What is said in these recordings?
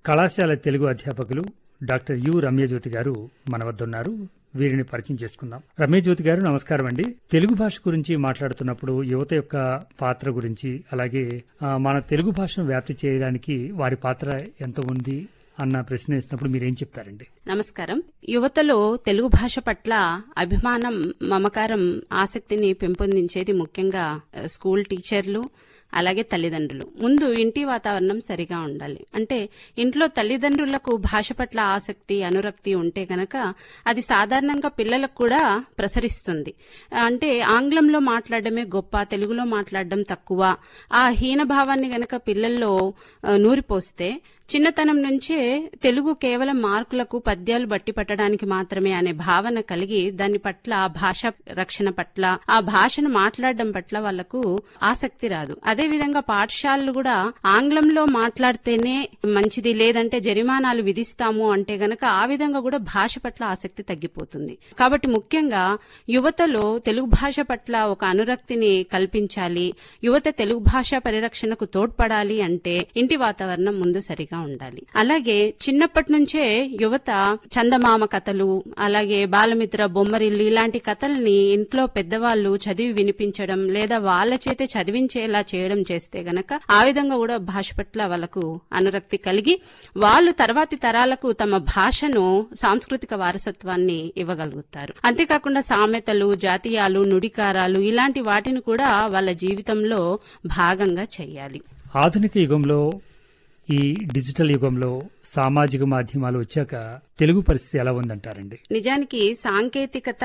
కళాశాల తెలుగు అధ్యాపకులు doctor you రమ్యజ్యోతి గారు మన వద్ద ఉన్నారు వీరిని పరిచయం చేసుకుందాం రమ్యజ్యోతి గారు నమస్కారం అండి తెలుగు భాష గురించి మాట్లాడుతున్నప్పుడు యువత యొక్క పాత్ర గురించి అలాగే ఆ, మన తెలుగు భాషను వ్యాప్తి చేయడానికి వారి పాత్ర ఎంత ఉంది అన్న ప్రశ్న వేసినప్పుడు మీరేం చెప్తారండి నమస్కారం యువతలో తెలుగు భాష పట్ల అభిమానం మమకారం ఆసక్తిని పెంపొందించేది ముఖ్యంగా ఆ, స్కూల్ టీచర్లు అలాగే తల్లిదండ్రులు ముందు ఇంటి వాతావరణం సరిగా ఉండాలి అంటే ఇంట్లో తల్లిదండ్రులకు భాష పట్ల ఆసక్తి అనురక్తి ఉంటే గనక అది సాధారణంగా పిల్లలకు కూడా ప్రసరిస్తుంది అంటే ఆంగ్లంలో మాట్లాడడమే గొప్ప తెలుగులో మాట్లాడడం తక్కువ ఆ హీన భావాన్ని గనక పిల్లల్లో ఆ, నూరిపోస్తే చిన్నతనం నుంచే తెలుగు కేవలం మార్కులకు పద్యాలు బట్టి పట్టడానికి మాత్రమే అనే భావన కలిగి దాని పట్ల ఆ భాష రక్షణ పట్ల ఆ భాషను మాట్లాడడం పట్ల వాళ్లకు ఆసక్తి రాదు అదే విధంగా పాఠశాలలు కూడా ఆంగ్లంలో మాట్లాడితేనే మంచిది లేదంటే జరిమానాలు విధిస్తాము అంటే గనక ఆ విధంగా కూడా భాష పట్ల ఆసక్తి తగ్గిపోతుంది కాబట్టి ముఖ్యంగా యువతలో తెలుగు భాష పట్ల ఒక అనురక్తిని కల్పించాలి యువత తెలుగు భాష పరిరక్షణకు తోడ్పడాలి అంటే ఇంటి వాతావరణం ముందు సరిగా ఉండాలి అలాగే చిన్నప్పటి నుంచే యువత చందమామ కథలు అలాగే బాలమిత్ర బొమ్మరిల్లు ఇలాంటి కథల్ని ఇంట్లో పెద్దవాళ్ళు చదివి వినిపించడం లేదా వాళ్ళ చేతే చదివించేలా చేయడం చేస్తే గనక ఆ విధంగా కూడా భాష పట్ల వాళ్ళకు అనురక్తి కలిగి వాళ్ళు తర్వాతి తరాలకు తమ భాషను సాంస్కృతిక వారసత్వాన్ని ఇవ్వగలుగుతారు అంతేకాకుండా సామెతలు జాతీయాలు నుడికారాలు ఇలాంటి వాటిని కూడా వాళ్ళ జీవితంలో భాగంగా చేయాలి ఆధునిక యుగంలో ఈ డిజిటల్ యుగంలో సామాజిక మాధ్యమాలు వచ్చాక తెలుగు పరిస్థితి ఎలా ఉందంటారండి నిజానికి సాంకేతికత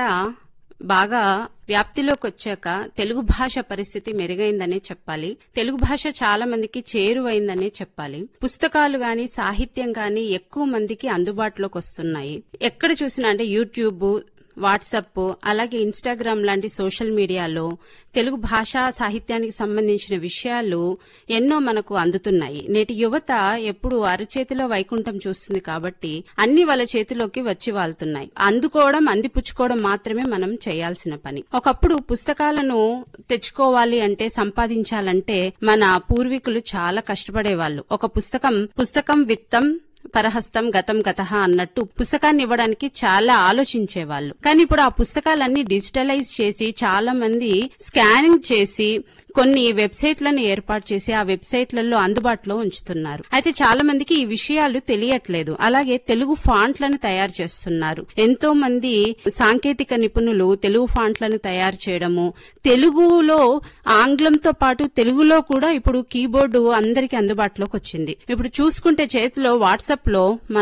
బాగా వ్యాప్తిలోకి వచ్చాక తెలుగు భాష పరిస్థితి మెరుగైందనే చెప్పాలి తెలుగు భాష చాలా మందికి చేరువైందనే చెప్పాలి పుస్తకాలు గాని సాహిత్యం గాని ఎక్కువ మందికి అందుబాటులోకి వస్తున్నాయి ఎక్కడ చూసినా అంటే యూట్యూబ్ వాట్సప్ అలాగే ఇన్స్టాగ్రామ్ లాంటి సోషల్ మీడియాలో తెలుగు భాషా సాహిత్యానికి సంబంధించిన విషయాలు ఎన్నో మనకు అందుతున్నాయి నేటి యువత ఎప్పుడు అరచేతిలో వైకుంఠం చూస్తుంది కాబట్టి అన్ని వాళ్ళ చేతిలోకి వచ్చి వాళ్తున్నాయి అందుకోవడం అందిపుచ్చుకోవడం మాత్రమే మనం చేయాల్సిన పని ఒకప్పుడు పుస్తకాలను తెచ్చుకోవాలి అంటే సంపాదించాలంటే మన పూర్వీకులు చాలా కష్టపడేవాళ్ళు ఒక పుస్తకం పుస్తకం విత్తం పరహస్తం గతం గత అన్నట్టు పుస్తకాన్ని ఇవ్వడానికి చాలా ఆలోచించేవాళ్ళు కానీ ఇప్పుడు ఆ పుస్తకాలన్నీ డిజిటలైజ్ చేసి చాలా మంది స్కానింగ్ చేసి కొన్ని వెబ్సైట్లను ఏర్పాటు చేసి ఆ వెబ్సైట్లలో అందుబాటులో ఉంచుతున్నారు అయితే చాలా మందికి ఈ విషయాలు తెలియట్లేదు అలాగే తెలుగు ఫాంట్లను తయారు చేస్తున్నారు ఎంతో మంది సాంకేతిక నిపుణులు తెలుగు ఫాంట్లను తయారు చేయడము తెలుగులో ఆంగ్లంతో పాటు తెలుగులో కూడా ఇప్పుడు కీబోర్డు అందరికీ అందుబాటులోకి వచ్చింది ఇప్పుడు చూసుకుంటే చేతిలో వాట్సాప్ లో